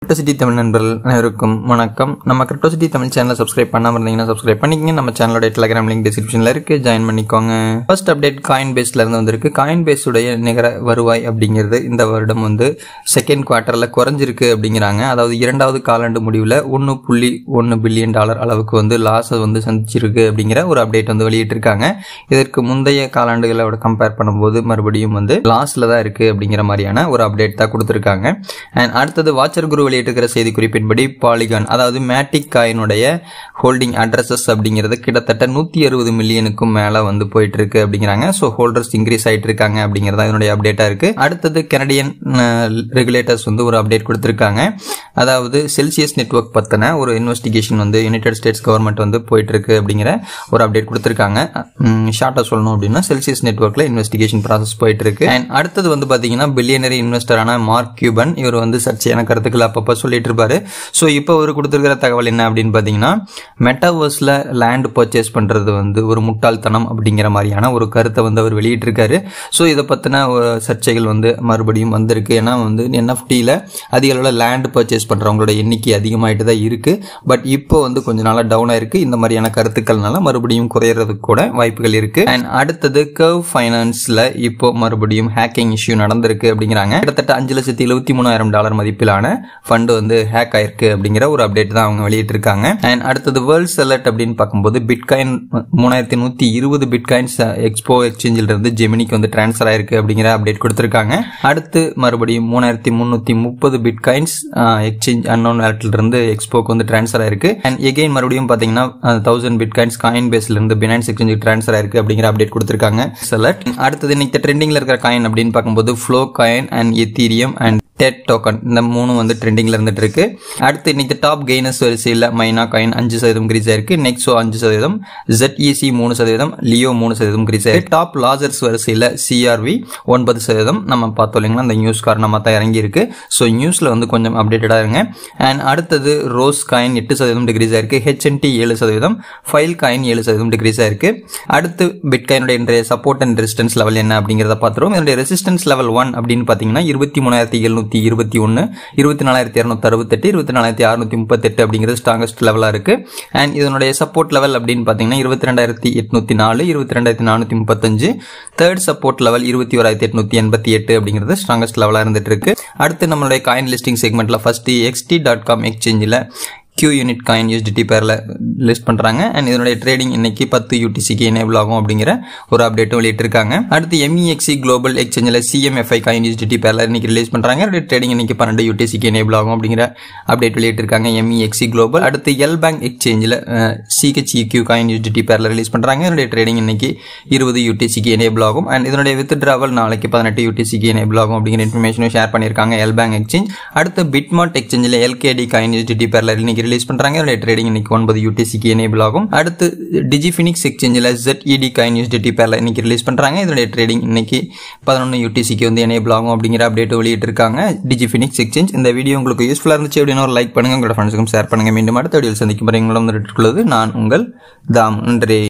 Crypto City Tamil நண்பர்கள் அனைவருக்கும் வணக்கம் நம்ம கிரிப்டோசிட்டி தமிழ் சேனலை சப்ஸ்கிரைப் பண்ணாமல் இருந்தீங்கன்னா சப்ஸ்கிரைப் பண்ணிக்கங்க நம்ம சேனலோட டெலிகிராம் லிங்க் டிஸ்கிரிப்ஷனில் இருக்கு ஜாயின் பண்ணிக்கோங்க ஃபர்ஸ்ட் அப்டேட் காயின் பேஸ்ல இருந்து வந்திருக்கு காயின் பேஸுடைய நிகர வருவாய் அப்படிங்கிறது இந்த வருடம் வந்து செகண்ட் குவார்ட்டரில் குறைஞ்சிருக்கு அப்படிங்கிறாங்க அதாவது இரண்டாவது காலாண்டு முடிவில் ஒன்று புள்ளி ஒன்று பில்லியன் டாலர் அளவுக்கு வந்து லாஸை வந்து சந்திச்சிருக்கு அப்படிங்கிற ஒரு அப்டேட் வந்து வெளியிட்டிருக்காங்க இதற்கு முந்தைய காலாண்டுகளோட கம்பேர் பண்ணும்போது மறுபடியும் வந்து லாஸில் தான் இருக்குது அப்படிங்கிற மாதிரியான ஒரு அப்டேட் தான் கொடுத்துருக்காங்க அண்ட் அடுத்தது வாட்சர் குரு வெளியிட்டிருக்கிற செய்தி குறிப்பின்படி பாலிகான் அதாவது மேட்டிக் காயினுடைய ஹோல்டிங் அட்ரஸஸ் அப்படிங்கிறது கிட்டத்தட்ட நூற்றி அறுபது மில்லியனுக்கும் மேலே வந்து போயிட்டு இருக்கு அப்படிங்கிறாங்க ஸோ ஹோல்டர்ஸ் இன்க்ரீஸ் ஆகிட்டு இருக்காங்க அப்படிங்கிறதா இதனுடைய அப்டேட்டாக இருக்கு அடுத்தது கனடியன் ரெகுலேட்டர்ஸ் வந்து ஒரு அப்டேட் கொடுத்துருக்காங்க அதாவது செல்சியஸ் நெட்ஒர்க் பற்றின ஒரு இன்வெஸ்டிகேஷன் வந்து யுனைடெட் ஸ்டேட்ஸ் கவர்மெண்ட் வந்து போயிட்டு இருக்கு அப்படிங்கிற ஒரு அப்டேட் கொடுத்துருக்காங்க ஷார்ட்டாக சொல்லணும் அப்படின்னா செல்சியஸ் நெட்ஒர்க்கில் இன்வெஸ்டிகேஷன் ப்ராசஸ் போயிட்டு இருக்கு அண்ட் அடுத்தது வந்து பார்த்தீங்கன்னா பில்லியனரி இன்வெஸ்டரான மார்க் கியூபன் இவர் வந்து சர்ச்சையான கருத்துக்கள் அப்பப்போ சொல்லிட்டு இருப்பாரு ஸோ இப்போ அவர் கொடுத்துருக்கிற தகவல் என்ன அப்படின்னு பார்த்தீங்கன்னா மெட்டாவர்ஸில் லேண்ட் பர்ச்சேஸ் பண்ணுறது வந்து ஒரு முட்டாள்தனம் அப்படிங்கிற மாதிரியான ஒரு கருத்தை வந்து அவர் வெளியிட்டிருக்காரு ஸோ இதை பற்றின சர்ச்சைகள் வந்து மறுபடியும் வந்திருக்கு ஏன்னா வந்து என்எஃப்டியில் அதிக அளவில் லேண்ட் பர்ச்சேஸ் பண்ணுறவங்களோட எண்ணிக்கை அதிகமாகிட்டு தான் இருக்குது பட் இப்போ வந்து கொஞ்ச நாளாக டவுன் ஆயிருக்கு இந்த மாதிரியான கருத்துக்கள்னால மறுபடியும் குறையிறதுக்கு கூட வாய்ப்புகள் இருக்குது அண்ட் அடுத்தது கர்வ் ஃபைனான்ஸில் இப்போ மறுபடியும் ஹேக்கிங் இஷ்யூ நடந்திருக்கு அப்படிங்கிறாங்க கிட்டத்தட்ட அஞ்சு லட்சத்தி எழுபத்தி மூணாயிரம் டாலர் மதிப்பிலான ஃபண்டு வந்து ஹேக் ஆயிருக்கு அப்படிங்கிற ஒரு அப்டேட் தான் அவங்க வெளியிட்டிருக்காங்க அண்ட் அடுத்தது வேர்ல்ட் செலக்ட் அப்படின்னு பார்க்கும்போது பிட்காயின் மூணாயிரத்தி நூற்றி இருபது பிட்காயின்ஸ் எக்ஸ்போ எக்ஸ்சேஞ்சில் இருந்து ஜெமினிக்கு வந்து டிரான்ஸ்ஃபர் ஆயிருக்கு அப்படிங்கிற அப்டேட் கொடுத்துருக்காங்க அடுத்து மறுபடியும் மூணாயிரத்தி முந்நூற்றி முப்பது பிட்காயின்ஸ் எக்ஸ்சேஞ்ச் அன்னோன் வேலட்டில் இருந்து எக்ஸ்போக்கு வந்து டிரான்ஸ்ஃபர் ஆயிருக்கு அண்ட் எகெயின் மறுபடியும் பார்த்தீங்கன்னா தௌசண்ட் பிட்காயின்ஸ் காயின் பேஸ்ல இருந்து பினான்ஸ் எக்ஸ்சேஞ்சுக்கு டிரான்ஸ்ஃபர் ஆயிருக்கு அப்படிங்கிற அப்டேட் கொடுத்துருக்காங்க செலக்ட் அடுத்தது இன்னைக்கு ட்ரெண்டிங்ல இருக்கிற காயின் அப்படின்னு பார்க்கும்போது flow coin and ethereum and dead token இந்த மூணு வந்து ட்ரெண்டிங்ல இருந்துட்டு இருக்கு அடுத்து இன்னைக்கு டாப் கெய்னர்ஸ் வரிசையில் மைனா காயின் அஞ்சு சதவீதம் கிரீஸ் ஆயிருக்கு நெக்ஸோ அஞ்சு சதவீதம் ZEC மூணு சதவீதம் லியோ மூணு சதவீதம் கிரீஸ் ஆயிருக்கு டாப் லாசர்ஸ் வரிசையில் சிஆர்வி ஒன்பது சதவீதம் நம்ம பார்த்தோம் இல்லைங்களா அந்த நியூஸ் காரணமாக தான் இறங்கி இருக்கு ஸோ நியூஸ்ல வந்து கொஞ்சம் அப்டேட்டடாக இருங்க அண்ட் அடுத்தது ரோஸ் காயின் எட்டு சதவீதம் டிகிரீஸ் ஆயிருக்கு ஹெச்என்டி ஏழு சதவீதம் ஃபைல் காயின் ஏழு சதவீதம் டிகிரீஸ் ஆயிருக்கு அடுத்து பிட்காயினுடைய இன்றைய சப்போர்ட் அண்ட் ரெசிஸ்டன்ஸ் லெவல் என்ன அப்படிங்கிறத பார்த்துருவோம் இதனுடைய ரெசிஸ்டன்ஸ் லெவல் ஒன் அப்படின்னு பார்த்தீங்கன்னா இருபத்தி மூணாயிரத்தி எழுநூத்தி இருபத்தி ஒன்று இருபத்தி நாலாயிரத்தி இரநூத்தி அறுபத்தெட்டு இருபத்தி நாலாயிரத்தி அறுநூத்தி முப்பத்தெட்டு அப்படிங்கிறது ஸ்ட்ராங்கஸ்ட் லெவலாக இருக்கு அண்ட் இதனுடைய சப்போர்ட் லெவல் அப்படின்னு பார்த்தீங்கன்னா இருபத்தி ரெண்டாயிரத்தி எட்நூத்தி நாலு இருபத்தி ரெண்டாயிரத்தி நானூற்றி முப்பத்தஞ்சு தேர்ட் சப்போர்ட் லெவல் இருபத்தி ஓராயிரத்தி எட்நூத்தி எண்பத்தி எட்டு அப்படிங்கிறது ஸ்ட்ராங்கஸ்ட் லெவலாக இருந்துட்டு இருக்கு அடுத்து நம்மளுடைய காயின் லிஸ்டிங் செக்மெண்ட்ல ஃபர்ஸ்ட் எக்ஸ்டி டாட் காம் எக்ஸ்சேஞ்சில் கியூ யூனிட் காயின் யூஎஸ்டிடி பேரில் லிஸ்ட் பண்ணுறாங்க அண்ட் இதனுடைய ட்ரேடிங் இன்னைக்கு பத்து யூடிசிக்கு எனேபிள் ஆகும் அப்படிங்கிற ஒரு அப்டேட்டும் வெளியிட்டிருக்காங்க அடுத்து எம்இஎக்சி குளோபல் எக்ஸ்சேஞ்சில் சிஎம்எஃப்ஐ காயின் யூஎஸ்டிடி பேரில் இன்னைக்கு ரிலீஸ் பண்ணுறாங்க அதோட ட்ரேடிங் இன்னைக்கு பன்னெண்டு யூடிசிக்கு எனேபிள் ஆகும் அப்படிங்கிற அப்டேட் வெளியிட்டிருக்காங்க எம்இஎக்சி குளோபல் அடுத்து எல் பேங்க் எக்ஸ்சேஞ்சில் சிஹெச்இக்யூ காயின் யூஎஸ்டிடி பேரில் ரிலீஸ் பண்ணுறாங்க இதனுடைய ட்ரேடிங் இன்னைக்கு இருபது யூடிசிக்கு எனேபிள் ஆகும் அண்ட் இதனுடைய வித் ட்ராவல் நாளைக்கு பதினெட்டு யூடிசிக்கு எனேபிள் ஆகும் அப்படிங்கிற இன்ஃபர்மேஷனும் ஷேர் பண்ணியிருக்காங்க எல் பேங்க் எக்ஸ்சேஞ்ச் அடுத்து பிட்மார்ட் எக்ஸ்சேஞ்சில் எல்கேடி காயின் யூஎஸ்டிடி பேரில் இன்னைக்கு ரிலீஸ் பண்ணுறாங்க இதோட ட்ரேடிங் இன்னைக்கு ஒன்பது யூடிசிக்கு எனேபிள் ஆகும் அடுத்து டிஜிஃபினிக்ஸ் எக்ஸ்சேஞ்சில் ZED காயின் யூஎஸ்டிடி பேரில் இன்னைக்கு ரிலீஸ் பண்ணுறாங்க இதோட ட்ரேடிங் இன்னைக்கு பதினொன்று யூடிசிக்கு வந்து எனேபிள் ஆகும் அப்படிங்கிற அப்டேட் வெளியிட்டிருக்காங்க டிஜிஃபினிக்ஸ் எக்ஸ்சேஞ்ச் இந்த வீடியோ உங்களுக்கு யூஸ்ஃபுல்லாக இருந்துச்சு அப்படின்னு ஒரு லைக் பண்ணுங்க உங்களோட ஃப்ரெண்ட்ஸுக்கும் ஷேர் பண்ணுங்க மீண்டும் அடுத்த வீடியோ சந்திக்கும் வரை உங்களிடம் நான் உங்கள் தாம் நன்றி